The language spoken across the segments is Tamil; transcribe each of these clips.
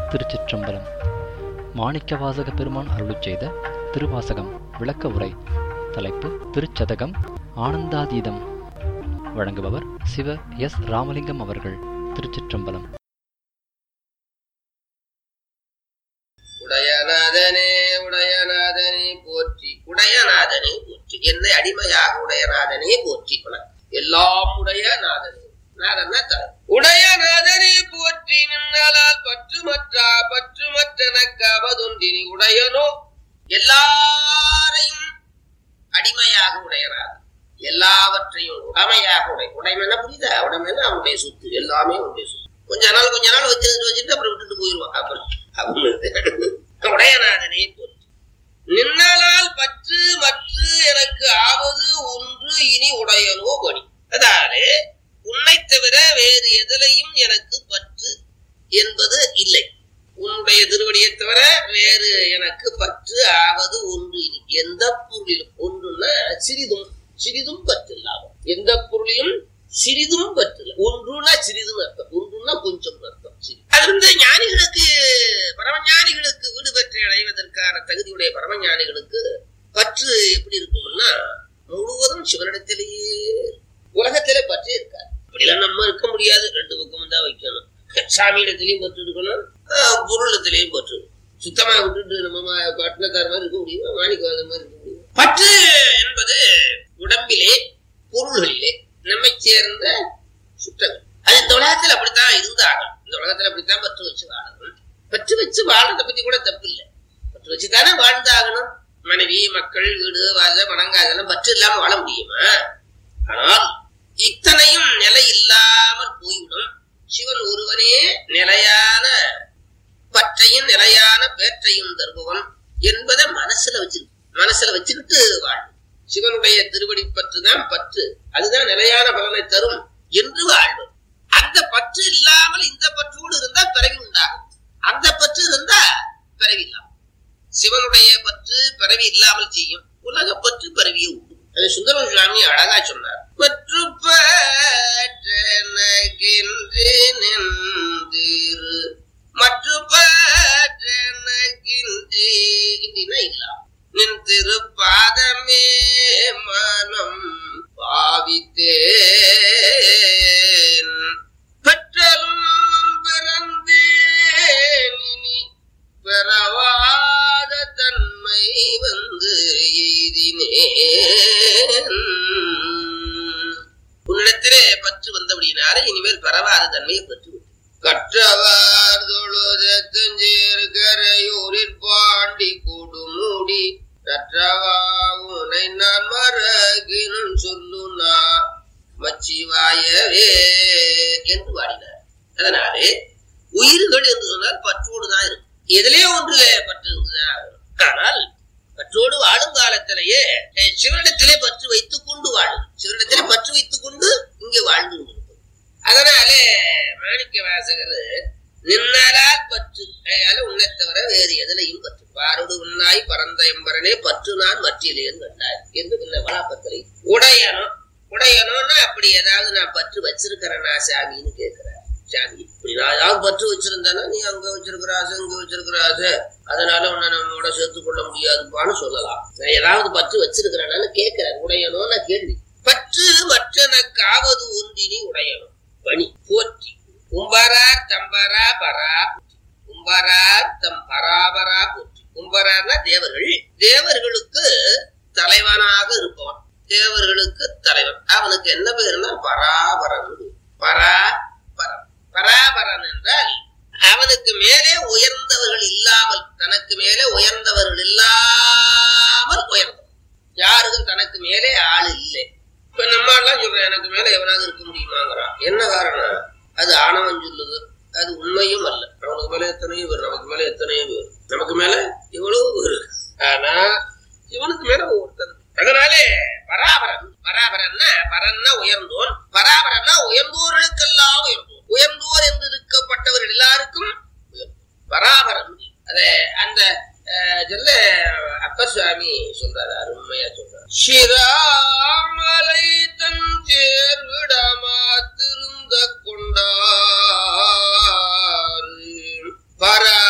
திருச்சிற்றம்பலம் மாணிக்கவாசக பெருமான் அருளிச் செய்த திருவாசகம் விளக்க உரை தலைப்பு திருச்சதகம் ஆனந்தாதீதம் வழங்குபவர் சிவ எஸ் ராமலிங்கம் அவர்கள் திருச்சிற்றம்பலம் உடையநாதனே உடையநாதனே போற்றி உடையநாதனே போற்றி என்னை அடிமையாக உடையநாதனே போற்றி வணக்கம். எல்லாம் உடைய நாதனே நாதன்னா தலை உடையநாதனே போற்றி நின்னாலால் பற்றுமற்றா பற்றுமற்றனக்காவதொன்றினி உடையனோ எல்லாரையும் அடிமையாக உடையநாதன் எல்லாவற்றையும் உடைமையாக உடை உடைமைன்னா புரியுதா உடைமைன்னா அவனுடைய சொத்து எல்லாமே அவனுடைய சொத்து கொஞ்ச நாள் கொஞ்ச நாள் வச்சிருந்து வச்சுட்டு அப்புறம் விட்டுட்டு போயிடுவான் அப்புறம் அவனு உடையநாதனே போற்றி நின்னலால் பற்று மற்று எனக்கு ஆவது ஒன்று இனி உடையனோ பணி அதாவது உன்னை தவிர வேறு எதிலையும் எனக்கு பற்று என்பது இல்லை உன்னுடைய திருவடியை தவிர வேறு எனக்கு பற்று ஆவது ஒன்று இனி எந்த பொருளிலும் ஒன்றுன்னா சிறிதும் சிறிதும் பற்று இல்லாமல் எந்த பொருளையும் சிறிதும் பற்றில்லை ஒன்றுனா சிறிதுன்னு அர்த்தம் ஒன்றுனா கொஞ்சம் அர்த்தம் சிறிது அது வந்து ஞானிகளுக்கு பரமஞானிகளுக்கு வீடு பெற்று அடைவதற்கான தகுதியுடைய பரமஞானிகளுக்கு பற்று எப்படி இருக்கும்னா முழுவதும் சிவனிடத்திலேயே உலகத்திலே பற்றே இருக்காது இப்படிலாம் நம்ம இருக்க முடியாது ரெண்டு பக்கமும் தான் வைக்கணும் சாமியிடத்திலையும் பற்று இருக்கணும் ஆஹ் பொருளத்திலையும் பற்று சுத்தமா விட்டுட்டு நம்ம பட்டினத்தார் மாதிரி இருக்க முடியுமா மாணிக்கவாத மாதிரி இருக்க முடியுமா பற்று என்பது உடம்பிலே பொருள்களிலே நம்மை சேர்ந்த சுற்றங்கள் அது இந்த உலகத்துல அப்படித்தான் இருந்தாகணும் இந்த உலகத்துல அப்படித்தான் பற்று வச்சு வாழணும் பற்று வச்சு வாழறத பத்தி கூட தப்பு இல்லை பற்று வச்சு தானே வாழ்ந்தாகணும் மனைவி மக்கள் வீடு வாச வணங்காதெல்லாம் பற்று இல்லாம வாழ முடியுமா ஆனால் இத்தனையும் நிலை இல்லாமல் போய்விடும் சிவன் ஒருவனே நிலையான பற்றையும் நிலையான பேற்றையும் தருபவன் என்பதை மனசுல வச்சு மனசுல வச்சுக்கிட்டு வாழும் சிவனுடைய திருவடி பற்று தான் பற்று அதுதான் நிலையான பலனை தரும் என்று வாழ்வது அந்த பற்று இல்லாமல் இந்த பற்றோடு இருந்தா பிறவி உண்டாகும் அந்த பற்று இருந்தா பிறவி இல்லாமல் சிவனுடைய பற்று பிறவி இல்லாமல் செய்யும் உலக பற்று பிறவியை உண்டு அது சுந்தர சுவாமி அழகா சொன்னார் பற்று பற்றனகின்றே நின்றிரு மற்று பற்றனகின்றே இன்றினா இல்லாம நின் திருப்பாதமே மனம் பாவித்தேன் பெற்றலும் பிறந்தேன் இனி பெறவாத தன்மை வந்து எய்தினேன் உன்னிடத்திலே பற்று வந்தபடினாலே இனிமேல் பெறவாத தன்மையை பெற்று விட்டேன். கற்றவர் தொழுதத்தஞ்சேர் கரையூரில் பாண்டி கொடுமூடி நற்றவா உனை நான் மறகினும் சொல்லுனா மச்சிவாயவே என்று பாடினார் அதனாலே உயிர்கள் என்று சொன்னால் பற்றோடு தான் இருக்கும் எதிலே ஒன்றுல பற்று இருந்துதான் ஆகணும். ஆனால் பற்றோடு வாழும் காலத்திலேயே அஹ், சிவனிடத்திலே பற்று வைத்துக் கொண்டு வாழும் சிவனிடத்திலே பற்று வைத்துக் கொண்டு இங்கே வாழ்ந்து கொண்டிருக்கும் அதனாலே மாணிக்க வாசகர் நின்னலால் பற்று அதனால உன்னை தவிர வேறு எதிலையும் பற்று பாரோடு உன்னாய் பரந்த எம்பரனே பற்று நான் மற்றிலேன் கண்டார் என்று பின்ன வளாப்பத்திரை உடையனோ உடையனோன்னா அப்படி ஏதாவது நான் பற்று வச்சிருக்கிறேனா சாமின்னு கேட்கிறார் சாமி இப்படி நான் ஏதாவது பற்று வச்சிருந்தேன்னா நீ அங்க வச்சிருக்கிற ஆசை இங்க வச்சிருக்கிற ஆசை அதனால உன்னை நம்மோட சேர்த்து கொள்ள முடியாதுப்பான்னு சொல்லலாம் நான் ஏதாவது பற்று வச்சிருக்கிறேனான்னு கேட்கிறேன் உடையனோன்னு கேள்வி பற்று மற்றனக்காவது ஒன்றினி உடையணும் பணி போற்றி கும்பரார் தம்பரா பரா கும்பரார் தம் பராபரா போற்றி கும்பரார்னா தேவர்கள் தேவர்களுக்கு தலைவனாக இருப்பவன் தேவர்களுக்கு தலைவன் அவனுக்கு என்ன பேருன்னா பராபரன் பராபரன் பராபரன் என்றால் அவனுக்கு மேலே உயர்ந்தவர்கள் இல்லாமல் தனக்கு மேலே உயர்ந்தவர்கள் இல்லாமல் உயர்ந்தவன் யாருக்கும் தனக்கு மேலே ஆள் இல்லை இப்ப நம்ம எல்லாம் சொல்றோம் எனக்கு மேல எவனாவது இருக்க முடியுமாங்கிறான் என்ன காரணம் அது ஆணவம் சொல்லுது அது உண்மையும் அல்ல அவனுக்கு மேல எத்தனையோ பேர் நமக்கு மேல எத்தனையோ பேர் நமக்கு மேல எவ்வளவு பேர் ஆனா இவனுக்கு மேல ஒருத்தன் அதனாலே பராபரன் பராபரன்னா பரன்னா உயர்ந்தோன் பராபரன்னா உயர்ந்தோர்களுக்கெல்லாம் உயர்ந்தோன் உயர்ந்தோர் என்று இருக்கப்பட்டவர்கள் எல்லாருக்கும் உயர்ந்தோன். பராபரன் அத அந்த அஹ், சொல்ல அப்பர் சுவாமி சொல்றாரு அருமையா சொல்றாரு சிராமலை தன் சேர்விடமா திருந்த கொண்டார் பரா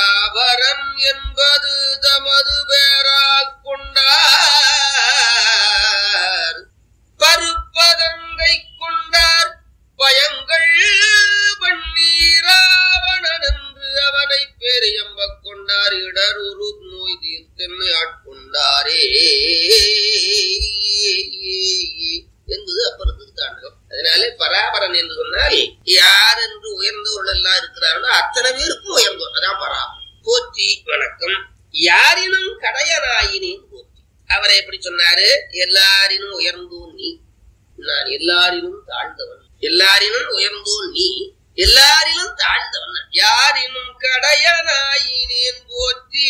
அவனை பேரியம்ப கொண்டார் இடருரு நோய் தீர்த்தென்னு ஆட்கொண்டாரே என்பது அப்பறத்துக்கு தாண்டகம் அதனாலே பராபரன் என்று சொன்னால் யார் என்று உயர்ந்தவர்கள் எல்லாம் இருக்கிறார்களோ அத்தனை பேருக்கும் உயர்ந்தவர் அதான் பராபரன் போற்றி வணக்கம் யாரினும் கடையனாயினேன் போற்றி அவரை எப்படி சொன்னாரு எல்லாரினும் உயர்ந்தோன் நீ நான் எல்லாரிலும் தாழ்ந்தவன் எல்லாரிலும் உயர்ந்தோன் நீ எல்லாரிலும் தாழ்ந்தவன் நான். யாரினும் கடையனாயினேன் போற்றி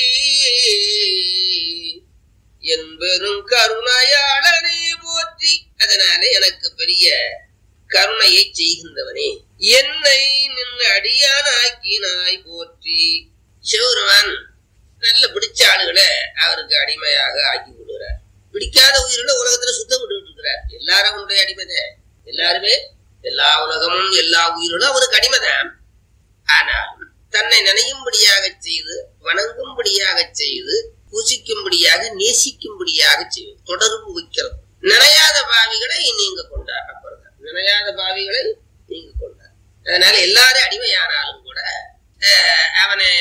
என் பெரும் கருணையாளனே போற்றி அதனாலே எனக்கு பெரிய கருணையை செய்கின்றவனே என்னை நின்று அடியானாக்கினாய் போற்றி சிவருமான் நல்ல பிடிச்ச ஆளுகளை அவருக்கு அடிமையாக ஆக்கி விடுகிறார் பிடிக்காத உயிரில உலகத்துல சுத்தம் விட்டுட்டு இருக்கிறார் எல்லாரும் அவனுடைய அடிமைதான் எல்லாருமே எல்லா உலகமும் எல்லா உயிர்களும் அவனுக்கு அடிமைதான் ஆனால் தன்னை நினையும்படியாக செய்து வணங்கும்படியாக செய்து பூசிக்கும்படியாக நேசிக்கும்படியாக செய்வது தொடர்பு வைக்கிறது நினையாத பாவிகளை நீங்க கொண்டார் அப்புறம் நினையாத பாவிகளை நீங்க கொண்டார் அதனால எல்லாரும் அடிமையானாலும் கூட அஹ், அவனை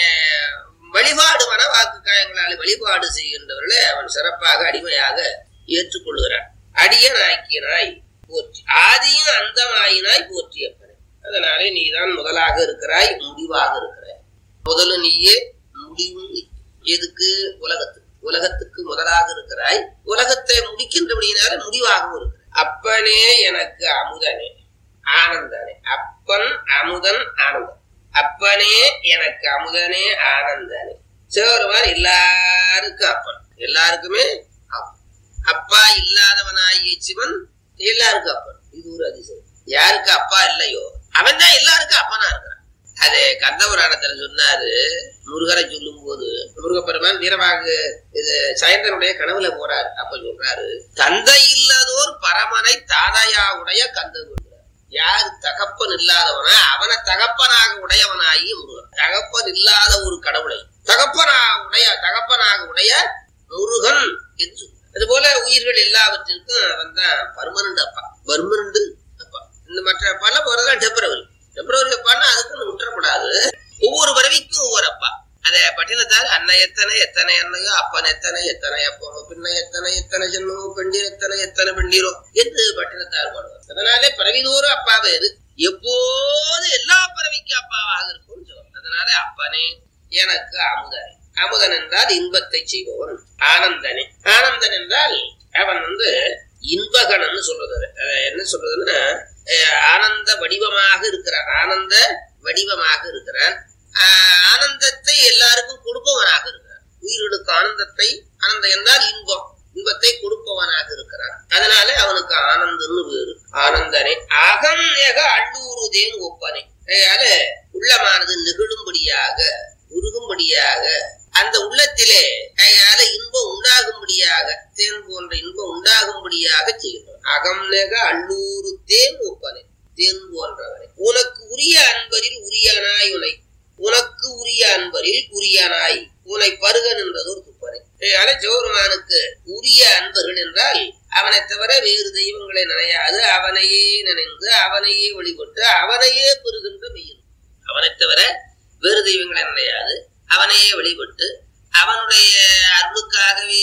வழிபாடு மன வாக்கு காயங்களால் வழிபாடு செய்கின்றவர்களை அவன் சிறப்பாக அடிமையாக ஏற்றுக்கொள்கிறான் அடியனாக்கியனாய் போற்றி ஆதியும் அந்தமாயினாய் போற்றியப்பனே அதனாலே நீதான் முதலாக இருக்கிறாய் முடிவாக இருக்கிறாய் முதல்ல நீயே முடிவும் நீ. எதுக்கு உலகத்துக்கு உலகத்துக்கு முதலாக இருக்கிறாய் உலகத்தை முடிக்கின்றபடியினால முடிவாகவும் இருக்கிறாய் அப்பனே எனக்கு அமுதனே ஆனந்தனே அப்பன் அமுதன் ஆனந்தன் அப்பனே எனக்கு அமுதனே ஆனந்தனே சிவருமான் எல்லாருக்கும் அப்பன் எல்லாருக்குமே அப்பன் அப்பா இல்லாதவனாகிய சிவன் எல்லாருக்கும் அப்பன் இது ஒரு அதிசயம் யாருக்கு அப்பா இல்லையோ அவன் தான் எல்லாருக்கும் அப்பனா இருக்கிறான் அது கந்தபுராணத்துல சொன்னாரு முருகரை சொல்லும் போது முருகப்பெருமான் வீரவாகு இது சயந்தனுடைய கனவுல போறாரு அப்ப சொல்றாரு தந்தை இல்லாதோர் பரமனை தாதையா உடைய கந்தன் யார் தகப்பன் இல்லாதவனா அவனை தகப்பனாக உடையவனாகி முருகன் தகப்பன் இல்லாத ஒரு கடவுளை தகப்பனாக உடைய தகப்பனாக உடைய முருகன் என்று அதுபோல உயிர்கள் எல்லாவற்றிற்கும் அவன் தான் பர்மனண்ட் அப்பா பர்மனண்ட் அப்பா இந்த மற்ற பல போறதான் டெம்பரவரி டெம்பரவரி அப்பான்னா அதுக்குன்னு விட்டுறக்கூடாது ஒவ்வொரு பறவைக்கும் ஒவ்வொரு அப்பா அதை பட்டினத்தார் அண்ணன் எத்தனை எத்தனை அண்ணையோ அப்பன் எத்தனை எத்தனை அப்பனோ பின்ன எத்தனை எத்தனை ஜென்மமோ பெண்டீர் எத்தனை எத்தனை பெண்டீரோ என்று பட்டினத்தார் பாடுவார் அதனாலே பறவைதோறும் அப்பா வேறு எப்போது எல்லா பறவைக்கும் அப்பாவாக இருக்கும் சொல்லுவார் அதனால அப்பனே எனக்கு அமுதனே அமுதன் என்றால் இன்பத்தை செய்பவன் ஆனந்தனே ஆனந்தன் என்றால் அவன் வந்து இன்பகனன்னு சொல்றது அஹ் என்ன சொல்றதுன்னா அஹ் ஆனந்த வடிவமாக இருக்கிறான் ஆனந்த வடிவமாக இருக்கிறான் ஆஹ் ஆனந்தத்தை எல்லாருக்கும் கொடுப்பவனாக இருக்கிறான் உயிர்களுக்கு ஆனந்தத்தை ஆனந்தம் என்றால் இன்பம் இன்பத்தை கொடுப்பவனாக இருக்கிறான் அதனால அவனுக்கு ஆனந்தம்னு பேரு ஆனந்தனே அகம் ஏக அள்ளூருதேன் ஒப்பனே அதனால உள்ளமானது நெகிழும்படியாக உருகும்படியாக அந்த உள்ளத்திலே அதனால இன்பம் உண்டாகும்படியாக தேன் போன்ற இன்பம் உண்டாகும்படியாக செய்கிறோம் அகம் நெக அள்ளூரு தேன் ஒப்பனே தேன் போன்றவனை உனக்கு உரிய அன்பரில் உரியனாய் உனை உனக்கு உரிய அன்பரில் உரியனாய் உனை பருகன் என்றது ஒரு துப்பனை அதனால ஜோருமானுக்கு உரிய அன்பர்கள் என்றால் அவனை தவிர வேறு தெய்வங்களை நினையாது அவனையே நினைந்து அவனையே வழிபட்டு அவனையே பெறுகின்ற மெய்யன் அவனை தவிர வேறு தெய்வங்களை நினையாது அவனையே வழிபட்டு அவனுடைய அருளுக்காகவே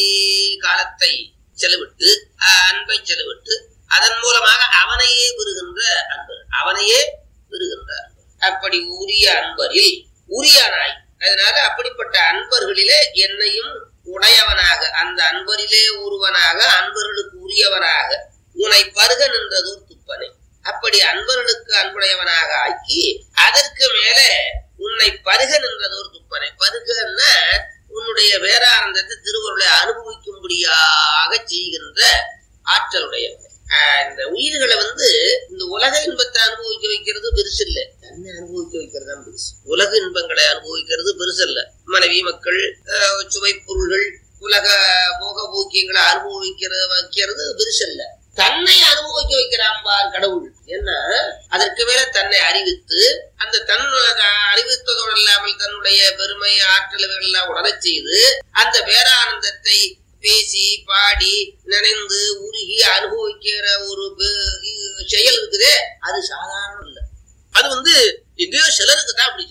காலத்தை செலவிட்டு அஹ், அன்பை செலவிட்டு அதன் மூலமாக அவனையே பெறுகின்ற அன்பர் அவனையே பெறுகின்ற அன்பர் அப்படி உரிய அன்பரில் உரியனாய் அதனால அப்படிப்பட்ட அன்பர்களிலே என்னையும் உடையவனாக அந்த அன்பரிலே ஒருவனாக அன்பர்களுக்கு உரியவனாக உன்னை பருக நின்றதோர் துப்பனை அப்படி அன்பர்களுக்கு அன்புடையவனாக ஆக்கி அதற்கு மேலே உன்னை பருக நின்றதோர் துப்பனை பருகன்னா உன்னுடைய வேதானந்தத்தை திருவருளை அனுபவிக்கும்படியாக செய்கின்ற ஆற்றலுடையவன் ஆஹ் இந்த உயிர்களை வந்து இந்த உலக இன்பத்தை அனுபவிக்க வைக்கிறது பெருசு இல்ல தன்னை அனுபவிக்க வைக்கிறது தான் பெருசு உலக இன்பங்களை அனுபவிக்கிறது பெருசு இல்ல மனைவி மக்கள் ஆஹ் சுவை பொருள்கள் உலக போக போக்கியங்களை அனுபவிக்கிறது வைக்கிறது பெருசு இல்ல தன்னை அனுபவிக்க வைக்கிறான் பார் கடவுள் என்ன அதற்கு மேல தன்னை அறிவித்து அந்த தன் அறிவித்ததோடு இல்லாமல் தன்னுடைய பெருமை ஆற்றல்கள் எல்லாம் உணரச் செய்து அந்த பேரானந்தத்தை பேசி பாடி நினைந்து உருகி அனுபவிக்கிற ஒரு பெ- இ- செயல் இருக்குதே அது சாதாரணம் இல்ல அது வந்து எங்கேயோ சிலருக்கு தான் அப்படி செய்யறான்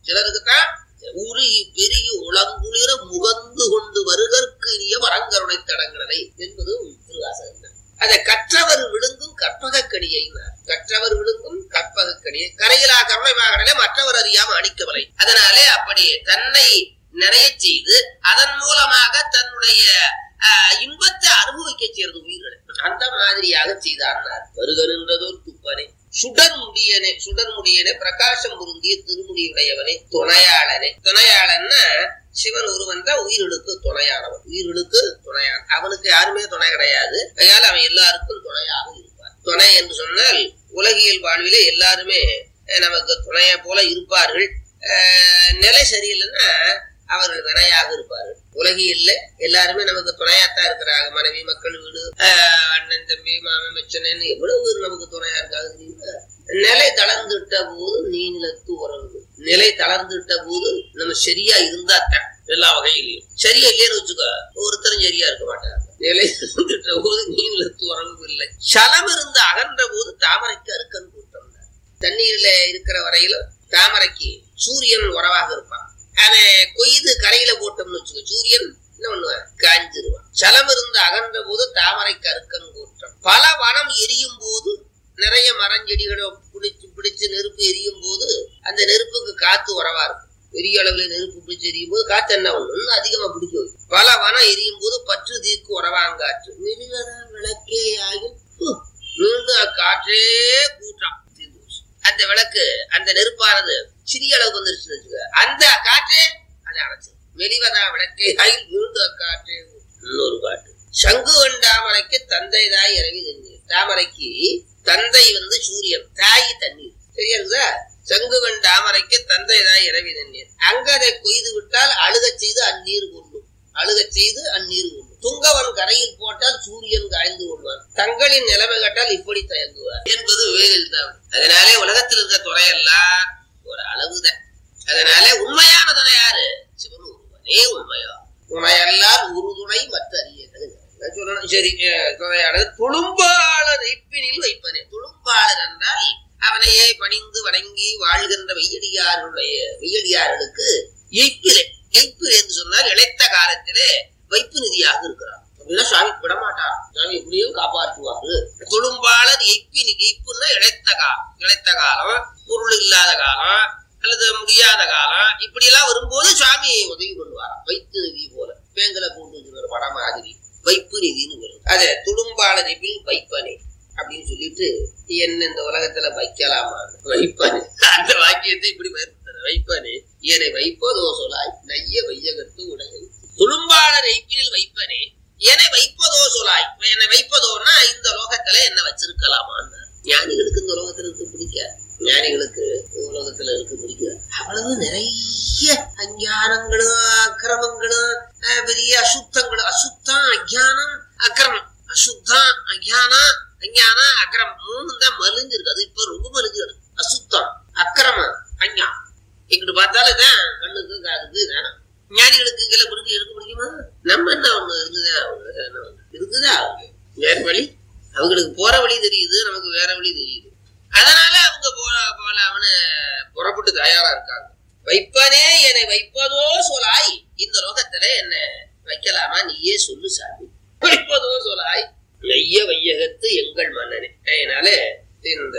சிலருக்கு தான் உருகி பெருகி உளங்குளிர முகந்து கொண்டு வருகற்கு இனிய வரங்கருணை தடங்களை என்பது திருவாசகம் தான். அதை கற்றவர் விழுங்கும் கற்பகக்கடியை கற்றவர் விழுங்கும் கற்பகக்கடியை கரையிலா கருணை மாகடலே மற்றவர் அறியாம அணிக்கவலை அதனாலே அப்படி தன்னை நிறைய செய்து அதன் மூலமாக தன்னுடைய ஆஹ், இன்பத்தை அனுபவிக்க செய்யறது உயிர்களை அந்த மாதிரியாக செய்தார் வருகிறன்றதோர் துப்பனே சுடர் முடியனே சுடர் முடியனே பிரகாசம் பொருந்திய திருமுடியுடையவனே துணையாளனே துணையாளன்னா சிவன் ஒருவன் தான் உயிர்களுக்கு துணையானவன் உயிர்களுக்கு துணையான அவனுக்கு யாருமே துணை கிடையாது அதனால அவன் எல்லாருக்கும் துணையாக இருப்பான் துணை என்று சொன்னால் உலகியல் வாழ்விலே எல்லாருமே அஹ், நமக்கு துணையை போல இருப்பார்கள் அஹ், நிலை சரியில்லைன்னா அவர்கள் வினையாக இருப்பார்கள் உலகியல்ல எல்லாருமே நமக்கு துணையாத்தான் இருக்கிறாங்க மனைவி மக்கள் வீடு ஆஹ் அண்ணன் தம்பி மாமன் மச்சனன் எவ்வளவு பேர் நமக்கு துணையா இருக்காங்க தெரியுமா நிலை தளர்ந்துட்ட போது நீ நிலத்து உறவு நிலை தளர்ந்துட்ட போது நம்ம சரியா இருந்தா தான் எல்லா வகையிலையும் சரியா இல்லைன்னு வச்சுக்கோ ஒருத்தரும் சரியா இருக்க மாட்டாங்க நிலை தளர்ந்துட்ட போது நீ நிலத்து உறவு இல்லை சலம் இருந்து அகன்ற போது தாமரைக்கு அறுக்கன் கூட்டம் தான். தண்ணீர்ல இருக்கிற வரையிலும் தாமரைக்கு சூரியன் உறவாக இருப்பான் அவன் கொய்து கரையில போட்டோம்னு வச்சுக்கோ சூரியன் என்ன பண்ணுவான் காஞ்சிருவான் சலம் இருந்து அகன்ற போது தாமரை கருக்கன் கூட்டம் பல வனம் எரியும் போது நிறைய மரஞ்செடிகளை பிடிச்சு பிடிச்சு நெருப்பு எரியும் போது அந்த நெருப்புக்கு காத்து உறவா இருக்கும் பெரிய அளவுல நெருப்பு பிடிச்சு எரியும் போது காத்து என்ன ஒண்ணு இன்னும் அதிகமா பிடிக்க வைக்கும். பல வனம் எரியும் போது பற்று தீர்க்கு உறவாங்காற்று மெலிவதான் விளக்கே ஆகும் ஹு, மீண்டும் அக்காற்றே கூட்டான் தீர்ந்து போச்சு. அந்த விளக்கு அந்த நெருப்பானது சிறிய அளவுக்கு வந்துருச்சுன்னு வச்சுக்க அந்த காற்றே அதை அணைச்சு வெளிவதா விளக்கே ஆயில் மீண்டும் அக்காற்றே இன்னொரு பாட்டு சங்கு தாமரைக்கு தந்தை தாய் இறங்கி தண்ணீர் தாமரைக்கு தந்தை வந்து சூரியன் தாய் தண்ணீர் சரியா இருக்குதா சங்குவன் தாமரைக்கு தந்தை தாய் இறவி தண்ணீர் அங்க அதை கொய்து விட்டால் அழுகச் செய்து அந்நீர் கொள்ளும் அழுகச் செய்து அந்நீர் கொள்ளும் துங்கவன் கரையில் போட்டால் சூரியன் காய்ந்து கொள்வான் தங்களின் நிலைமை கேட்டால் இப்படி தயங்குவார் என்பது வேலில் தான் அதனாலே உலகத்தில் இருக்க துறையெல்லாம் ஒரு அளவுதான் அதனால உண்மையான துணை யாரு சிவன் ஒருவனே உண்மையா துணையெல்லாம் உறுதுணை மற்ற அறியது நான் சொல்லணும் சரி அஹ், துணையானது துளும்பாளர் இப்பினில் வைப்பனே துளும்பாளர் என்றால் அவனையே பணிந்து வணங்கி வாழ்கின்ற வெய்யடியாருடைய வெய்யடியார்களுக்கு எய்ப்பிலே எய்ப்பில் என்று சொன்னால் இழைத்த காலத்திலே வைப்பு நிதியாக இருக்கிறார் அப்படின்னா சுவாமி விட மாட்டார் சுவாமி எப்படியும் காப்பாற்றுவாரு துளும்பாளர் எய்ப்பி நிதி எய்ப்புன்னா இழைத்த காலம் இழைத்த காலம் பொருள் இல்லாத காலம் அல்லது முடியாத காலம் இப்படி எல்லாம் வரும்போது சுவாமி உதவி பண்ணுவாராம் வைப்பு நிதி போல பேங்கலை போட்டு வச்சுக்கிற படம் மாதிரி வைப்பு நிதின்னு வரும் அது துளும்பாளர் எப்பில் வைப்பனே அப்படின்னு சொல்லிட்டு என்ன இந்த உலகத்துல வைக்கலாமா வைப்பனே அந்த வாக்கியத்தை இப்படி வைப்பனே வைப்பனே என்னை வைப்பதோ சொலாய் நைய வையகத்து உடைய துளும்பாளர் ஐப்பில் வைப்பனே என்னை வைப்பதோ சொலாய் என்னை வைப்பதோன்னா இந்த லோகத்துல என்ன வச்சிருக்கலாமான்னு ஞானிகளுக்கு இந்த உலகத்துல இருக்க பிடிக்காது ஞானிகளுக்கு இந்த உலகத்துல இருக்க பிடிக்காது அவ்வளவு நிறைய அஞ்ஞானங்களும் அக்கிரமங்களும் அஹ், பெரிய அசுத்தங்களும் அசுத்தம் அஜானம் அக்கிரமம் அசுத்தம் அஜானம் அஞ்ஞானம் அக்கிரமம் மூணு தான் மலிஞ்சிருக்கு அது இப்ப ரொம்ப மலிஞ்சு கிடக்கு அசுத்தம் அக்கிரமம் அஞ்ஞானம் இங்கிட்டு பார்த்தாலும் தான் கண்ணுக்கு காதுக்கு வேணாம் ஞானிகளுக்கு கீழே பிடிக்க எடுக்க முடியுமா நம்ம என்ன ஒண்ணு இருக்குதா அவங்க என்ன ஒண்ணு இருக்குதா அவங்க வேற வழி அவங்களுக்கு போற வழி தெரியுது நமக்கு வேற வழி தெரியுது அதனால அவங்க போற போல அவனு புறப்பட்டு தயாரா இருக்காங்க வைப்பனே என்னை வைப்பதோ சொலாய் இந்த லோகத்துல என்ன வைக்கலாமா நீயே சொல்லு சாமி வைப்பதோ சொலாய் நெய்ய வையகத்து எங்கள் மன்னனே அதனால இந்த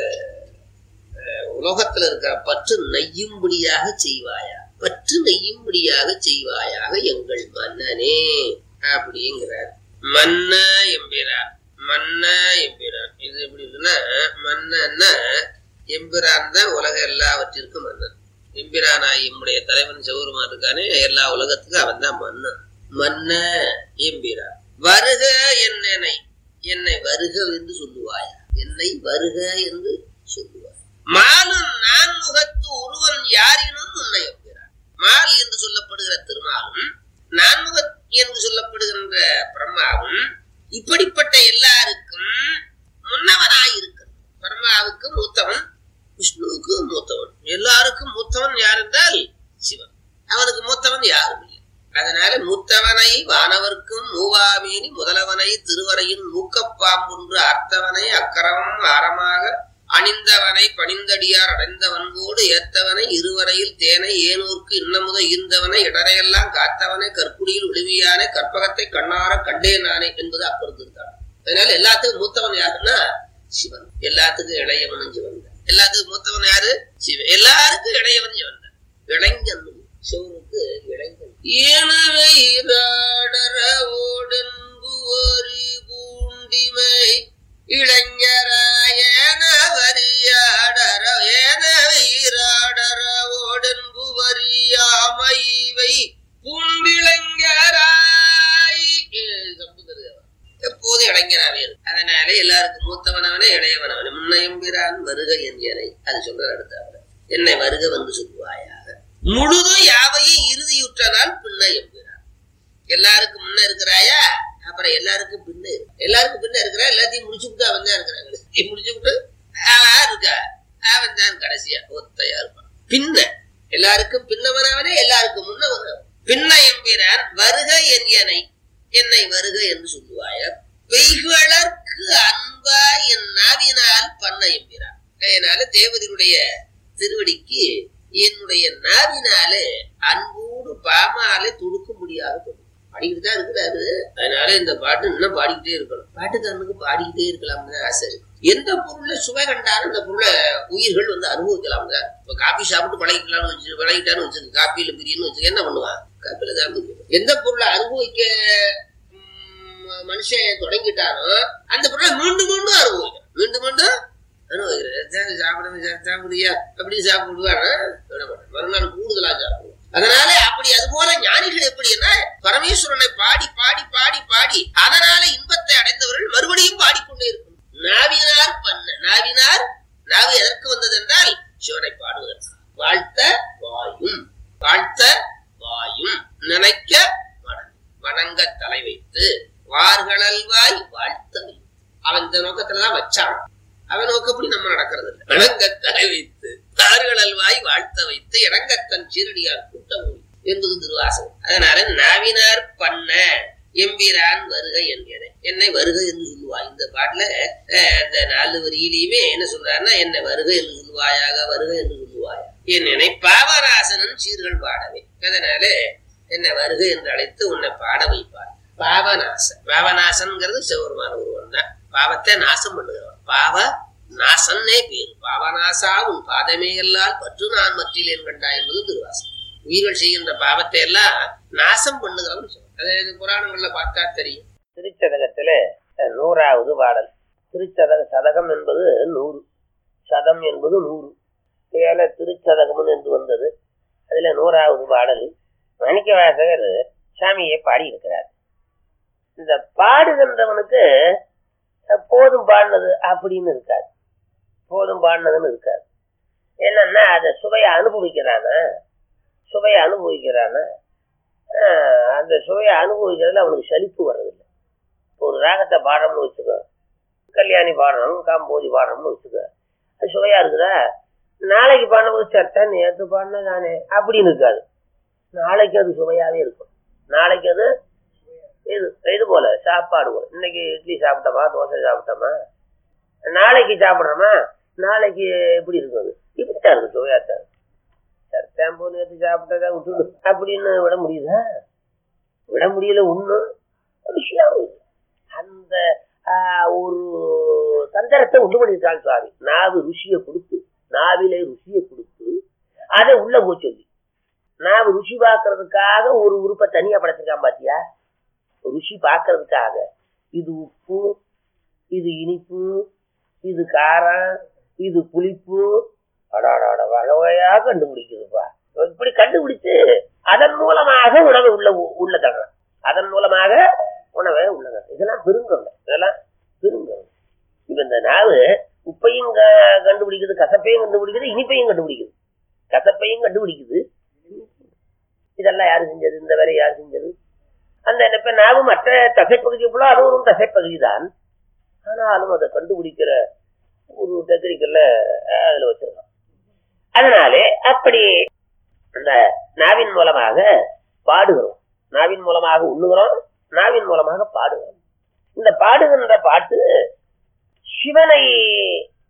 அஹ், உலோகத்துல இருக்கிற பற்று நெய்யும்படியாக செய்வாயா பற்று நெய்யும்படியாக செய்வாயாக எங்கள் மன்னனே அப்படிங்கிறார் மன்ன எம்பிரான் மன்ன எம்பிரான் இது எப்படி இருக்குன்னா மன்னன்னா எம்பிரான் தான் உலக எல்லாவற்றிற்கும் மன்னன் எம்பிரானாய் எம்முடைய தலைவன் சிவருமா இருக்கானே எல்லா உலகத்துக்கும் அவன் தான் மன்னன் மன்ன எம்பிரான் வருக என்னை என்னை வருக என்று சொல்லுவாயா என்னை வருக என்று சொல்லுவாய் மாலும் நான் முகத்து ஒருவன் யாரினும் உன்னை என்கிறார் மால் என்று சொல்லப்படுகிற திருமாலும் நான்முகத் என்று சொல்லப்படுகின்ற பிரம்மாவும் இப்படிப்பட்ட எல்லாருக்கும் முன்னவனாயிருக்கிறான் பிரம்மாவுக்கு மூத்தவன் விஷ்ணுவுக்கு மூத்தவன் எல்லாருக்கும் மூத்தவன் யார் என்றால் சிவன் அவனுக்கு மூத்தவன் யாரும் இல்லை அதனால மூத்தவனை வானவர்க்கும் மூவாமேனி முதலவனை திருவரையின் மூக்கப்பாம்பொன்று அர்த்தவனை அக்கரமும் ஆரமாக அணிந்தவனை பணிந்தடியார் அடைந்த வன்போடு ஏத்தவனை இருவரையில் தேனை ஏனூர்க்கு இன்னமுத ஈர்ந்தவனை இடரையெல்லாம் காத்தவனை கற்குடியில் விழுமியானே கற்பகத்தை கண்ணார கண்டேன் நானே என்பது அப்பொழுது அதனால எல்லாத்துக்கும் மூத்தவன் யாருன்னா சிவன் எல்லாத்துக்கும் இளையவனும் சிவன் தான். எல்லாத்துக்கும் மூத்தவன் யாரு சிவன் எல்லாருக்கும் இளையவன் சிவன் தான். இளைஞன் சிவனுக்கு இளைஞன் எனவே ஓடன்புவரி பூண்டிமை இளைஞராயன வரியாடர ஏன வீராடர ஓடன்புவரியாமைவை பூண்டிளைஞராய் சம்புதர் எப்போது இளைஞனாவே இருக்கு அதனால எல்லாருக்கும் மூத்தவனவனே இளையவனவனே முன்னையம்பிரான் வருக என்யனை அது சொல்ற அடுத்த என்னை வருக வந்து சொல்லுவாயாக முழுதும் யாவையும் இறுதியுற்றனால் பின்ன எம்பிரான் எல்லாருக்கும் முன்ன இருக்கிறாயா அப்புறம் எல்லாருக்கும் பின்ன இரு. எல்லாருக்கும் பின்ன இருக்கிறா எல்லாத்தையும் முடிச்சு விட்டு அவன் தான் இருக்கிறாங்க எல்லாத்தையும் முடிச்சு விட்டு அவன் இருக்கா அவன் தான் கடைசியா ஒத்தையா இருப்பான் பின்ன எல்லாருக்கும் பின்னவனவனே எல்லாருக்கும் முன்னவனவன் பின்ன எம்பிரான் வருக என்யனை என்னை வருக என்று சொல்லுவாய பெய்களற்கு அன்பா என் நாவினால் பண்ண எம்பிரான் அதனால தேவதையுடைய திருவடிக்கு என்னுடைய நாவினாலே அன்போடு பாமாலே துடுக்க முடியாது பாடிக்கிட்டு தான் இருக்கிறாரு அதனால இந்த பாட்டு இன்னும் பாடிக்கிட்டே இருக்கணும் பாட்டுக்காரனுக்கு பாடிக்கிட்டே இருக்கலாம்னு தான் ஆசை இருக்கு எந்த பொருளை சுவை கண்டாலும் அந்த பொருளை உயிர்கள் வந்து அனுபவிக்கலாம் தான் இப்ப காபி சாப்பிட்டு பழகிக்கலாம்னு வச்சு பழகிட்டான்னு வச்சுக்க காப்பியில பிரியன்னு வச்சுக்க என்ன பண்ணுவான் காப்பியில தான் பிரியும். எந்த பொருளை அனுபவிக்க ம், மனுஷன் தொடங்கிட்டானோ அந்த பொருளை மீண்டும் மீண்டும் அனுபவிக்கிறான் மீண்டும் மீண்டும் அனுபவிக்கிறேன் சாப்பிட சாப்பிடுறியா அப்படி சாப்பிடுவானா விட மாட்டான். மறுநாள் கூடுதலா சாப்பிடுவான் அதனால அப்படி அது போல ஞானிகள் எப்படின்னா பரமேஸ்வரனை பாடி பாடி பாடி பாடி அதனால இன்பத்தை அடைந்தவர்கள் மறுபடியும் பாடிக்கொண்டே இருக்கும் நாவினார் பண்ண நாவினார் நாவு எதற்கு வந்தது என்றால் சிவனை பாடுவதற்கு வாழ்த்த வாயும் வாழ்த்த வாயும் நினைக்க வணங்கு. வணங்க தலை வைத்து வார்களல்வாய் வாழ்த்த வைத்து அவன் இந்த நோக்கத்துலதான் வச்சான் அவன் நோக்கப்படி நம்ம நடக்கிறது இல்லை. வணங்க தலை வைத்து தார்களல்வாய் வாழ்த்த வைத்து இறங்கத்தன் சீரடியார் கூட்டம் என்பது திருவாசகம் அதனால நாவினார் பண்ண எம்பிரான் வருக என்கிறேன் என்னை வருக என்று சொல்லுவாய் இந்த பாட்டுல அஹ், இந்த நாலு வரியிலையுமே என்ன சொல்றாருன்னா என்னை வருக என்று சொல்லுவாயாக வருக என்று சொல்லுவாயா என் நினை பாவராசனன் சீர்கள் பாடவே அதனால என்னை வருக என்று அழைத்து உன்னை பாட வைப்பார் பாவநாசன் பாவநாசன்ங்கிறது சிவபெருமான ஒருவன் தான் பாவத்தை நாசம் பண்ணுகிறவன் பாவ நாசன்னே பேரு பாவநாசா உன் பாதமே எல்லால் பற்று நான் மற்றிலேன் கண்டா என்பது திருவாசம் உயிர்கள் செய்கின்ற பாவத்தை எல்லாம் நாசம் பண்ணுகிறவன் சிவன். அது இந்த புராணங்கள்ல பார்த்தா தெரியும் திருச்சதகத்துல அஹ், நூறாவது பாடல் திருச்சதக சதகம் என்பது நூறு சதம் என்பது நூறு ஏல திருச்சதகம் என்று வந்தது அதுல நூறாவது பாடல் மாணிக்க வாசகர் சாமியை பாடியிருக்கிறார் இந்த பாடுகின்றவனுக்கு அஹ், போதும் பாடினது அப்படின்னு இருக்காது போதும் பாடினதுன்னு இருக்காது என்னன்னா அதை சுவையை அனுபவிக்கிறானா சுவையை அனுபவிக்கிறானா ஆஹ், அந்த சுவையை அனுபவிக்கிறதுல அவனுக்கு சலிப்பு வர்றதில்லை ஒரு ராகத்தை பாடுறோம்னு வச்சுக்கோ கல்யாணி பாடுறோம் காம்போதி பாடுறோம்னு வச்சுக்கோ அது சுவையா இருக்குதா நாளைக்கு பாடும்போது சட்டை நேற்று பாடினா தானே அப்படின்னு இருக்காது நாளைக்கு அது சுவையாவே இருக்கும் நாளைக்கு அது இது இது போல சாப்பாடு போல இன்னைக்கு இட்லி சாப்பிட்டோமா தோசை சாப்பிட்டோமா நாளைக்கு சாப்பிட்றோமா நாளைக்கு எப்படி இருக்கும் அது இப்படித்தான் இருக்கும் சுவையாத்தான் இருக்கும் சர்த்தாம்பு நேற்று சாப்பிட்டதா விட்டுடு அப்படின்னு விட முடியுதா விட முடியல ஒண்ணும் விஷயம் இல்லை. அந்த ஆஹ், ஒரு தந்திரத்தை உண்டு பண்ணியிருக்காங்க சுவாமி நாவு ருசியை கொடுத்து நாவிலே ருசியை கொடுத்து அதை உள்ள போய் சொல்லி நாவு ருசி பார்க்கறதுக்காக ஒரு உறுப்பை தனியா படைச்சிருக்கான் பாத்தியா ருசி பார்க்கறதுக்காக இது உப்பு இது இனிப்பு இது காரம் இது புளிப்பு அடாடாட வகை வகையா கண்டுபிடிக்குதுப்பா இப்படி கண்டுபிடிச்சு அதன் மூலமாக உணவை உள்ள உள்ள தடுறான் அதன் மூலமாக உணவை உள்ள தடுறான் இதெல்லாம் பெருங்கொண்டை இதெல்லாம் பெருங்கொண்டை இப்ப இந்த நாவு உப்பையும் க- கண்டுபிடிக்குது கசப்பையும் கண்டுபிடிக்குது இனிப்பையும் கண்டுபிடிக்குது கசப்பையும் கண்டுபிடிக்குது இதெல்லாம் யாரு செஞ்சது இந்த வேலையை யார் செஞ்சது அந்த இப்ப நாவு மற்ற தசைப்பகுதி போல அதுவும் ஒரு தசைப்பகுதி தான் ஆனாலும் அதை கண்டுபிடிக்கிற ஒரு டெக்னிக்கல்ல அதுல வச்சிருக்கான் அதனாலே அப்படி அந்த நாவின் மூலமாக பாடுகிறோம் நாவின் மூலமாக உண்ணுகிறோம் நாவின் மூலமாக பாடுகிறோம் இந்த பாடுகின்ற பாட்டு சிவனை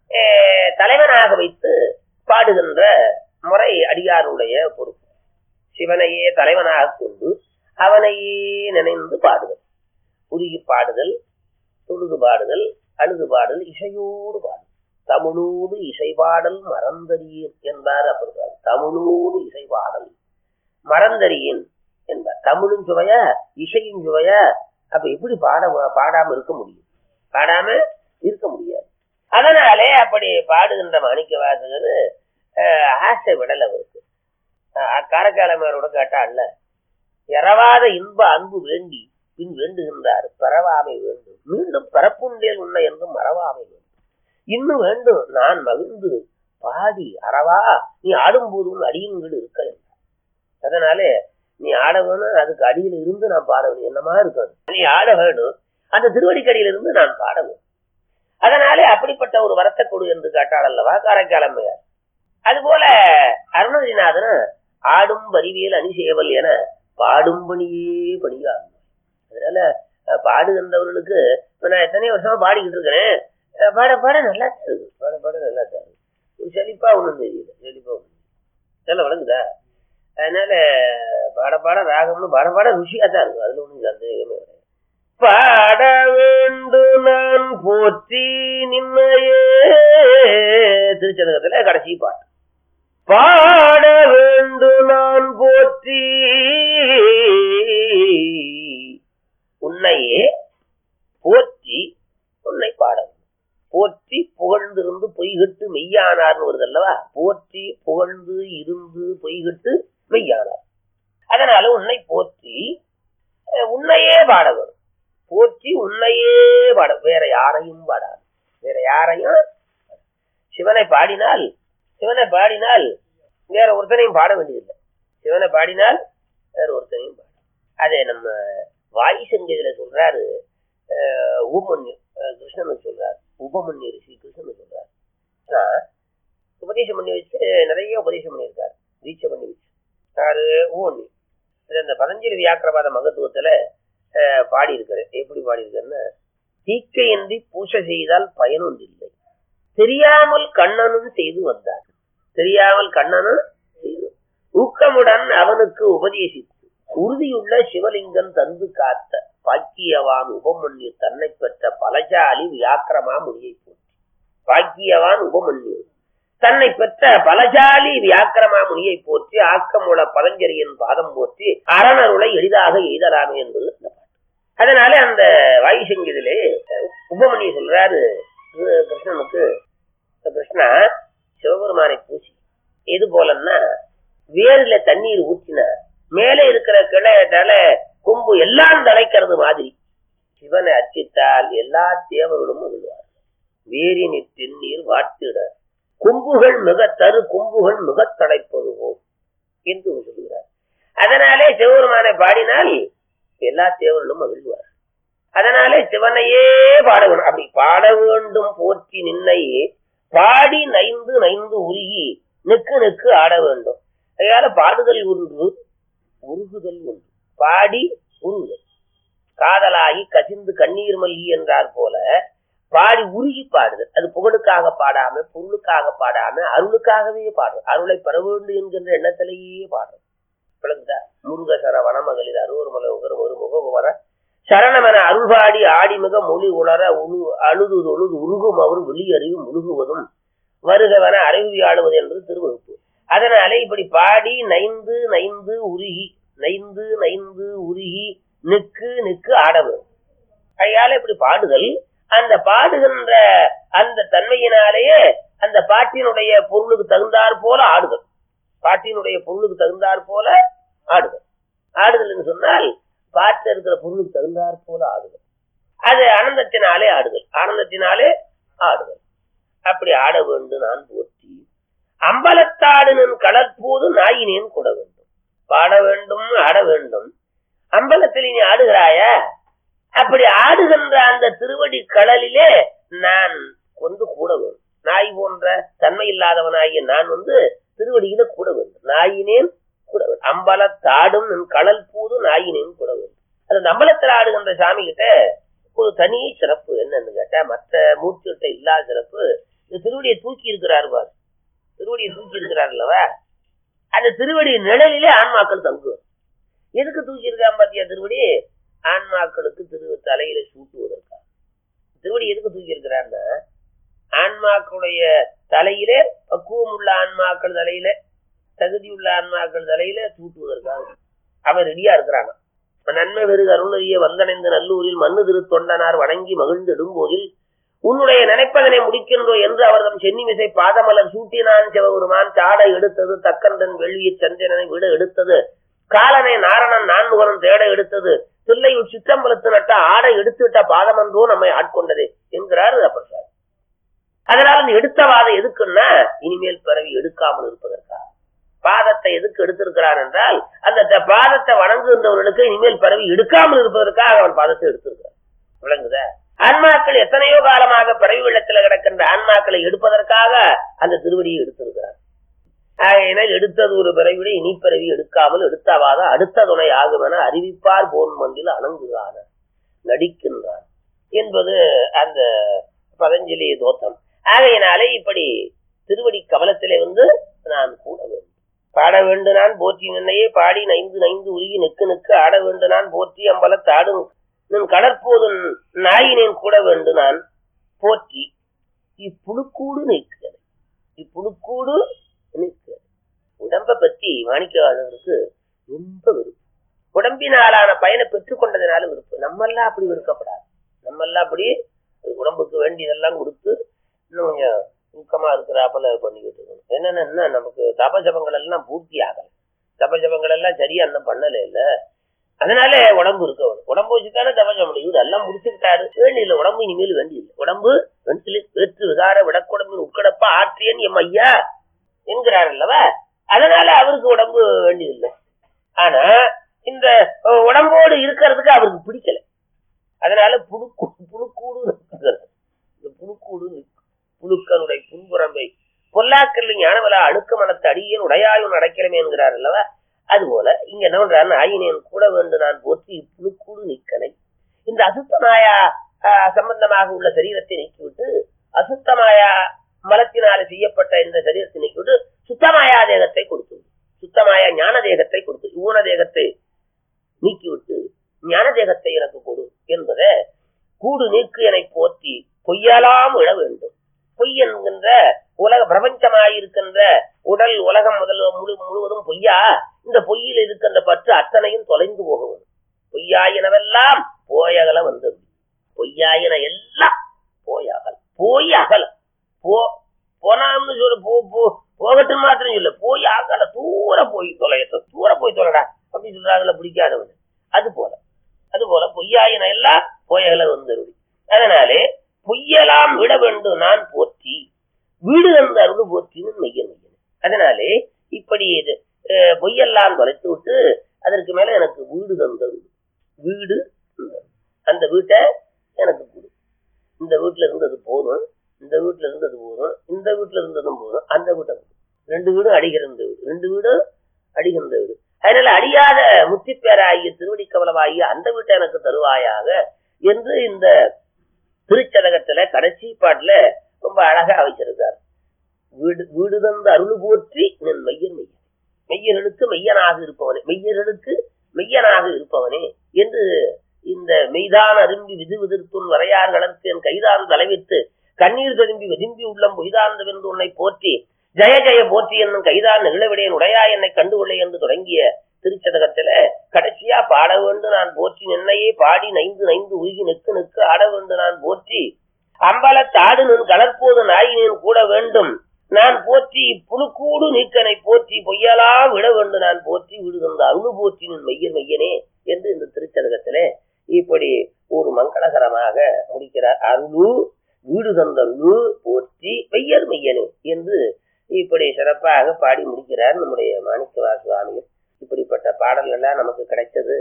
அஹ், தலைவனாக வைத்து பாடுகின்ற முறை அடியாருடைய பொறுப்பு சிவனையே தலைவனாக கொண்டு அவனையே நினைந்து பாடுதல் உருகி பாடுதல் தொழுது பாடுதல் அழுது பாடல் இசையோடு பாடல் தமிழோடு இசை பாடல் மறந்தறியேன் என்பார் அப்படி தமிழோடு இசை பாடல் மறந்தறியேன் என்பார் தமிழும் சுவையா இசையும் சுவையா அப்ப எப்படி பாட பாடாம இருக்க முடியும் பாடாம இருக்க முடியாது அதனாலே அப்படி பாடுகின்ற மாணிக்க வாசகர் ஆசை விடல் அவருக்கு அஹ் காரைக்காலமையரோட கேட்டா அல்ல எறவாத இன்ப அன்பு வேண்டி பின் வேண்டுகின்றார் பெறவாமை வேண்டும் மீண்டும் பிறப்புண்டேல் உன்னை என்றும் மறவாமை வேண்டும் இன்னும் வேண்டும் நான் மகிழ்ந்து பாடி அறவா நீ ஆடும்போது உன் அடியின் வீடு இருக்க என்றார். அதனாலே நீ ஆட வேணும் அதுக்கு அடியில் இருந்து நான் பாட வேணும் என்னமா இருக்கும் நீ ஆட வேணும் அந்த திருவடிக்கடியில இருந்து நான் பாட வேணும் அதனாலே அப்படிப்பட்ட ஒரு வரத்தை கொடு என்று கேட்டாள் அல்லவா காரைக்காலம்மையார் அதுபோல அருணகிரிநாதன் ஆடும் வரிவியல் அணிசேவல் என பாடும் பணியே பணியாகும் அதனால அஹ், பாடுகின்றவர்களுக்கு இப்ப நான் எத்தனையோ வருஷமா பாடிக்கிட்டு இருக்கிறேன் அஹ், பாட பாட நல்லா தான் இருக்கு பாட பாட நல்லா தான் இருக்கு ஒரு செழிப்பா ஒண்ணும் தெரியல செழிப்பா ஒண்ணும் நல்லா வழங்குதா அதனால பாட பாட ராகம்னு பாட பாட ருசியா தான் இருக்கும் அதுல ஒண்ணும் சந்தேகமே கிடையாது பாட வேண்டும் நான் போற்றி நின்னையே திருச்சதகத்துல கடைசி பாட்டு பாட வேண்டும் நான் போற்றி உன்னையே போற்றி உன்னை பாட வேண்டும். போற்றி புகழ்ந்திருந்து பொய்கட்டு மெய்யானார்னு வருது அல்லவா போற்றி புகழ்ந்து இருந்து பொய்கட்டு மெய்யானார் அதனால உன்னை போற்றி அஹ், உன்னையே பாட வேணும் போற்றி உன்னையே பாட வேற யாரையும் பாடாது வேற யாரையும் சிவனை பாடினால் சிவனை பாடினால் வேற ஒருத்தனையும் பாட வேண்டியதில்லை சிவனை பாடினால் வேற ஒருத்தனையும் பாட அதே நம்ம வாயு சங்கீதில சொல்றாரு அஹ், உபமன்யு அஹ், கிருஷ்ணனுக்கு சொல்றாரு உபமன்யு ரிஷி கிருஷ்ணன் சொல்றாரு ஆனா, உபதேசம் பண்ணி வச்சு நிறைய உபதேசம் பண்ணியிருக்காரு தீட்சை பண்ணி வச்சு யாரு ஊனி இந்த பதஞ்சலி வியாக்கிரபாத மகத்துவத்துல அஹ், பாடியிருக்காரு எப்படி பாடியிருக்காருன்னா தீக்கையின்றி பூசை செய்தால் பயனொன்றில்லை தெரியாமல் கண்ணனும் செய்து வந்தார் தெரியாமல் கண்ணனும் செய்து ஊக்கமுடன் அவனுக்கு உபதேசித்து உறுதியுள்ள சிவலிங்கம் தந்து காத்த பாக்கியவான் உபமன்யு தன்னை பெற்ற பலஜாலி வியாக்கிரமா முடியை போற்றி பாக்கியவான் உபமன்யு தன்னை பெற்ற பலஜாலி வியாக்கிரமா முனியை போற்றி ஆக்கமுள்ள பதஞ்சரியின் பாதம் போற்றி அரணருளை எளிதாக எய்தலாமே என்பது இந்த பாட்டு அதனால அந்த வாயு சங்கீதிலே உபமணி சொல்றாரு கிரு- கிருஷ்ணனுக்கு கிருஷ்ணா சிவபெருமானை பூசி எது போலன்னா வேர்ல தண்ணீர் ஊற்றின மேலே இருக்கிற கிளையட்டால கொம்பு எல்லாம் தலைக்கிறது மாதிரி சிவனை அர்ச்சித்தால் எல்லா தேவர்களும் மகிழ்வார் வேரினிற் தென்னீர் வாட்டிட கொம்புகள் மிக தரு கொம்புகள் மிக தடைப்பது போல் என்று சொல்கிறார் அதனாலே சிவபெருமானை பாடினால் எல்லா தேவர்களும் மகிழ்வார் அதனாலே சிவனையே பாட வேண்டும் அப்படி பாட வேண்டும் போற்றி நின்னையே பாடி நைந்து நைந்து உருகி நெக்கு நெக்கு ஆட வேண்டும் அதனால பாடுதல் ஒன்று உருகுதல் ஒன்று பாடி உருகுதல் காதலாகி கசிந்து கண்ணீர் மல்லி என்றார் போல பாடி உருகி பாடுதல் அது புகழுக்காக பாடாம பொருளுக்காக பாடாம அருளுக்காகவே பாடுறது அருளை பெற வேண்டும் என்கின்ற எண்ணத்திலேயே பாடுறது விளங்குதா முருக சர வனமகளிர் அருவர் மலை உகர் ஒரு முகவர சரணமென அருள்பாடி ஆடிமிக மொழி உளர உழு அழுது தொழுது உருகும் அவர் வெளியறிவு முழுகுவதும் வருகவன அறிவி ஆடுவது என்பது திருவகுப்பு அதனாலே இப்படி பாடி நைந்து நைந்து உருகி நைந்து நைந்து உருகி நிக்கு நிக்கு ஆடவும் கையால இப்படி பாடுதல் அந்த பாடுகின்ற அந்த தன்மையினாலேயே அந்த பாட்டினுடைய பொருளுக்கு தகுந்தாற் போல ஆடுதல் பாட்டினுடைய பொருளுக்கு தகுந்தாற் போல ஆடுதல் ஆடுதல் என்று சொன்னால் பாட்டில் இருக்கிற பொருளுக்கு தகுந்தாற் போல ஆடுதல் அது ஆனந்தத்தினாலே ஆடுதல் ஆனந்தத்தினாலே ஆடுதல் அப்படி ஆட வேண்டும் நான் போற்றி அம்பலத்தாடுனன் கடற்போது நாயினேன் கூட வேண்டும் பாட வேண்டும் ஆட வேண்டும் அம்பலத்தில் நீ ஆடுகிறாயா அப்படி ஆடுகின்ற அந்த திருவடி கடலிலே நான் கொண்டு கூட வேண்டும் நாய் போன்ற தன்மை இல்லாதவனாகிய நான் வந்து திருவடியில கூட வேண்டும் நாயினேன் கூட வேண்டும் அம்பலத்தாடும் நின் கடல் பூது நாயினேன் கூட வேண்டும் அது அந்த அம்பலத்தில் ஆடுகின்ற சாமி கிட்ட ஒரு தனி சிறப்பு என்னன்னு கேட்டா மற்ற மூச்சுகிட்ட இல்லாத சிறப்பு இந்த திருவடியை தூக்கி இருக்கிறாரு பாரு திருவடியை தூக்கி இருக்கிறார் அல்லவா அந்த திருவடி நிழலிலே ஆன்மாக்கள் தங்குவார் எதுக்கு தூக்கி இருக்கான் பாத்தியா திருவடி ஆன்மாக்களுக்கு திரு தலையில சூட்டுவதற்காக திருவடி எதுக்கு தூக்கி இருக்கிறான்னா ஆன்மாக்களுடைய தலையிலே பக்குவம் உள்ள ஆன்மாக்கள் தலையில தகுதியுள்ள ஆன்மாக்கள் தலையில சூட்டுவதற்காக அவன் ரெடியா இருக்கிறாங்க நன்மை வெறு அருணறிய வந்தடைந்த நல்லூரில் மண்ணு திரு தொண்டனார் வணங்கி மகிழ்ந்திடும் போதில் உன்னுடைய நினைப்பதனை முடிக்கின்றோ என்று அவர்தம் சென்னிமிசை பாதமலர் சூட்டினான் சிவபெருமான் சாட எடுத்தது தக்கந்தன் வெள்ளியை சந்திரனை விட எடுத்தது காலனை நாரணன் நான்முகனும் தேட எடுத்தது தில்லையுள் சித்தம்பலத்து நட்ட ஆடை எடுத்துவிட்ட பாதமன்றோ நம்மை ஆட்கொண்டதே என்கிறார் அப்பர் அதனால இந்த எடுத்த வாதம் எதுக்குன்னா இனிமேல் பிறவி எடுக்காமல் இருப்பதற்காக பாதத்தை எதுக்கு எடுத்திருக்கிறான் என்றால் அந்த த- பாதத்தை வணங்குகின்றவர்களுக்கு இனிமேல் பிறவி எடுக்காமல் இருப்பதற்காக அவன் பாதத்தை எடுத்திருக்கிறான் விளங்குதா ஆன்மாக்கள் எத்தனையோ காலமாக பிறவி வெள்ளத்துல கிடக்கின்ற ஆன்மாக்களை எடுப்பதற்காக அந்த திருவடியை எடுத்திருக்கிறார் ஆகையினால் எடுத்தது ஒரு பிறவிட இனி பிறவி எடுக்காமல் எடுத்தவாத அடுத்த துணை ஆகும் என அறிவிப்பார் போன் மண்டில் அணங்குகிறான நடிக்கின்றான் என்பது அந்த பதஞ்சலி தோத்தம் ஆகையினாலே இப்படி திருவடி கமலத்திலே வந்து நான் கூட வேண்டும் பாட வேண்டு நான் போற்றி நின்னையே பாடி நைந்து நைந்து உருகி நிற்கு நிற்கு ஆட வேண்டு நான் போற்றி அம்பலத்தாடும் நின் கடற்போது நாயினேன் கூட வேண்டு நான் போற்றி இப்புழுக்கூடு நீக்குகிறது இப்புழுக்கூடு நீக்குகிறது உடம்ப பத்தி மாணிக்கவாதவருக்கு ரொம்ப விருப்பம் உடம்பினாலான பயனை பெற்றுக் கொண்டதுனால விருப்பம் நம்மெல்லாம் அப்படி விருக்கப்படாது நம்மெல்லாம் அப்படி உடம்புக்கு வேண்டியதெல்லாம் கொடுத்து இன்னும் கொஞ்சம் ஊக்கமா இருக்கிறாப்புல பண்ணிக்கிட்டு இருக்கணும் என்னன்னா நமக்கு தபஜபங்கள் எல்லாம் பூர்த்தி ஆகல தபஜபங்கள் எல்லாம் சரியா இன்னும் பண்ணல இல்ல அதனால உடம்பு இருக்க வேணும் உடம்பு வச்சுதானே தபஜம் முடியும் இதெல்லாம் முடிச்சுக்கிட்டாரு வேண்டியில்லை உடம்பு இனிமேல் வேண்டியில்லை உடம்பு வெண்சிலை வேற்று விகார விடக்குடம்பின் உட்கடப்பா ஆற்றியன் எம் ஐயா என்கிறார் அல்லவா அதனால அவருக்கு உடம்பு வேண்டியதில்லை ஆனா இந்த அஹ், உடம்போடு இருக்கிறதுக்கு அவருக்கு பிடிக்கல அதனால புழுக்கூ புழுக்கூடு நிற்கிறது. இந்த புழுக்கூடு நிற்கும். புழுக்களுடைய புன்புறம்பை பொல்லாக்கல் ஞானவலா அணுக்க மனத்து அடியேன் உடையாயும் அடைக்கலமே என்கிறார் அல்லவா அதுபோல இங்க என்ன பண்றாரு ஆயினேன் கூட வேண்டு நான் போற்றி புழுக்கூடு நிற்கனை இந்த அசுத்தமாயா ஆஹ், சம்பந்தமாக உள்ள சரீரத்தை நீக்கிவிட்டு அசுத்தமாயா மலத்தினால செய்யப்பட்ட இந்த சரீரத்தை நீக்கிவிட்டு சுத்தமாயா தேகத்தை கொடுத்து சுத்தமாயா ஞான தேகத்தை கொடுத்து ஊன தேகத்தை நீக்கிவிட்டு ஞான தேகத்தை எனக்கு கொடு என்பதை கூடு நீக்கு என போற்றி பொய்யலாம் விழ வேண்டும் பொய் என்கின்ற உலக பிரபஞ்சமாயிருக்கின்ற உடல் உலகம் முதல் முழு முழுவதும் பொய்யா இந்த பொய்யில் இருக்கின்ற பற்று அத்தனையும் தொலைந்து போக வேண்டும் பொய்யாயினவெல்லாம் போயகல வந்தது பொய்யாயின எல்லாம் போயகல போய் அகல போ போனாம்னு சொல்ல போ போ போகட்டும் மாத்திரம் சொல்ல போய் அகல தூர போய் தொலையட்டும் தூர போய் தொலைடா அப்படின்னு சொல்றாங்கல்ல பிடிக்காதவன் அது போல அது போல பொய்யாயின எல்லாம் போயகல வந்தருடி அதனாலே பொய்யெல்லாம் விட வேண்டும் நான் போற்றி வீடு அந்த அருள் போற்றின்னு மையன் மையன் அதனாலே இப்படி இது, அஹ், பொய்யெல்லாம் தொலைத்து விட்டு அதற்கு மேல எனக்கு வீடு தந்தருள் வீடு தந்தருள். அந்த வீட்டை எனக்கு கொடு இந்த வீட்டுல இருந்தது போதும் இந்த வீட்டுல இருந்தது போதும் இந்த வீட்டுல இருந்ததும் போதும் அந்த வீட்டை கொடு. ரெண்டு வீடும் அடிகிறந்த வீடு ரெண்டு வீடும் அடிகின்ற வீடு அதனால அடியாத முத்திப்பேராகிய திருவடி கவலமாகிய அந்த வீட்டை எனக்கு தருவாயாக என்று இந்த திருச்சதகத்துல கடைசி பாட்டுல ரொம்ப அழகா வச்சிருக்கார் வீடு வீடு தந்த அருள் போற்றி நின் மையன் மையன் மெய்யர்களுக்கு மெய்யனாக இருப்பவனே மெய்யர்களுக்கு மெய்யனாக இருப்பவனே என்று இந்த மெய்தான் அரும்பி விது விதிர்த்துன் வரையார் கலர்த்து என் கைதான் தலைவித்து கண்ணீர் திரும்பி வெதும்பி உள்ளம் பொய்தார்ந்த வென்று உன்னை போற்றி ஜெய ஜெய போற்றி என்னும் கைதான் நிகழவிடையன் உடையா என்னை கண்டுகொள்ள என்று தொடங்கிய திருச்சதகத்துல கடைசியா பாட வேண்டும் நான் போற்றி நின்னையே பாடி நைந்து நைந்து உருகி நிற்கு நிற்கு ஆட வேண்டும் நான் போற்றி அம்பலத்தாடு நின் கலற்போது நாயினேன் கூட வேண்டும் நான் போற்றி புழுக்கூடு நீக்கனை போற்றி பொய்யலா விட வேண்டும் நான் போற்றி விடுகின்ற அருள் போற்றி நின் மையர் மையனே என்று இந்த திருச்சதகத்திலே இப்படி ஒரு மங்களகரமாக முடிக்கிறார் அருளு வீடு தந்தருளு போற்றி மையர் மையனே என்று இப்படி சிறப்பாக பாடி முடிக்கிறார் நம்முடைய மாணிக்கவா சுவாமிகள் இப்படிப்பட்ட பாடல்கள் எல்லாம் நமக்கு கிடைத்தது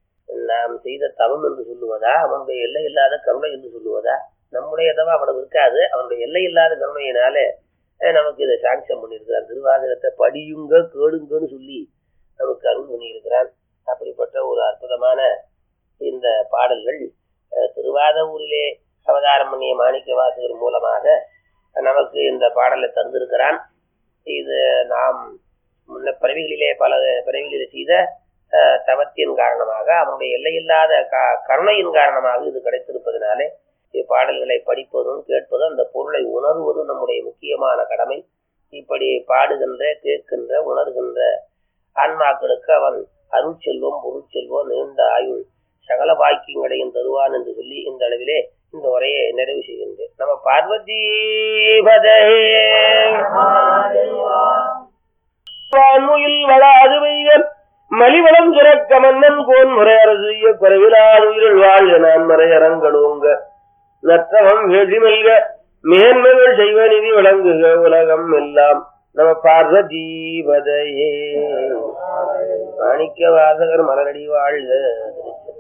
நாம் செய்த தவம் என்று சொல்லுவதா அவனுடைய எல்லை இல்லாத கருணை என்று சொல்லுவதா நம்முடைய தவம் அவனுக்கு இருக்காது அவனுடைய எல்லை இல்லாத கருணையினால அஹ், நமக்கு இதை சாங்ஷன் பண்ணியிருக்கிறான் திருவாதிரத்தை படியுங்க கேளுங்கன்னு சொல்லி நமக்கு அருள் பண்ணியிருக்கிறான் அப்படிப்பட்ட ஒரு அற்புதமான இந்த பாடல்கள் அஹ், திருவாத ஊரிலே அவதாரம் பண்ணிய மாணிக்க வாசகர் மூலமாக நமக்கு இந்த பாடலை தந்திருக்கிறான் இது நாம் முன்ன பிறவிகளிலே பல பிறவிகளில் செய்த அஹ், தவத்தின் காரணமாக அவனுடைய எல்லையில்லாத க- கருணையின் காரணமாக இது கிடைத்திருப்பதனாலே இப்பாடல்களை படிப்பதும் கேட்பதும் அந்த பொருளை உணர்வதும் நம்முடைய முக்கியமான கடமை இப்படி பாடுகின்ற கேட்கின்ற உணர்கின்ற ஆன்மாக்களுக்கு அவன் அருள் செல்வம் பொருள் செல்வம் நீண்ட ஆயுள் சகல பாக்கியங்களையும் தருவான் என்று சொல்லி இந்த அளவிலே இந்த உரையை நிறைவு செய்கின்றேன் நம்ம பார்வதி வான்முயில் வளாது வைகள் மலிவளம் சுரக்க மன்னன் கோன் முறையரசு குறைவிலாது உயிரில் வாழ்க நான் மறையரங்கடுங்க நற்றவம் வேதி மல்க மேன்மைகள் செய்வ நிதி விளங்குக உலகம் எல்லாம் நம பார்வதீபதையே மாணிக்க வாசகர் மலரடி வாழ்க